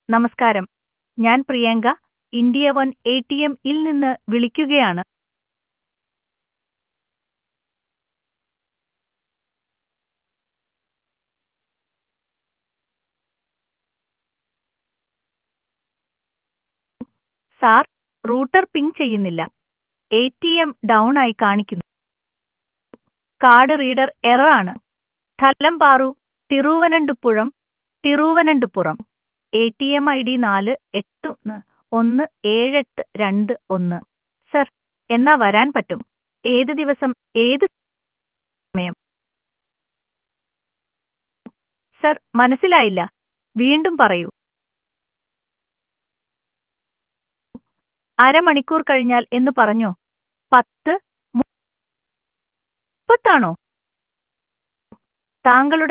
നമസ്കാരം ഞാൻ Priyanka India one A T എമ്മിൽ നിന്ന് വിളിക്കുകയാണ് സാർ റൂട്ടർ പിങ് ചെയ്യുന്നില്ല എ ടി എം ഡൗൺ ആയി കാണിക്കുന്നു കാർഡ് റീഡർ എറർ ആണ് സ്ഥലം പാറു Thiruvananthapuram Thiruvananthapuram A T M I D നാല് എട്ട് ഒന്ന് ഒന്ന് ഏഴെട്ട് രണ്ട് ഒന്ന് സർ എന്നാ വരാൻ പറ്റും ഏത് ദിവസം ഏത് സമയം സർ മനസ്സിലായില്ല വീണ്ടും പറയൂ അരമണിക്കൂർ കഴിഞ്ഞാൽ എന്ന് പറഞ്ഞോ പത്ത് മുപ്പത്താണോ താങ്കളുടെ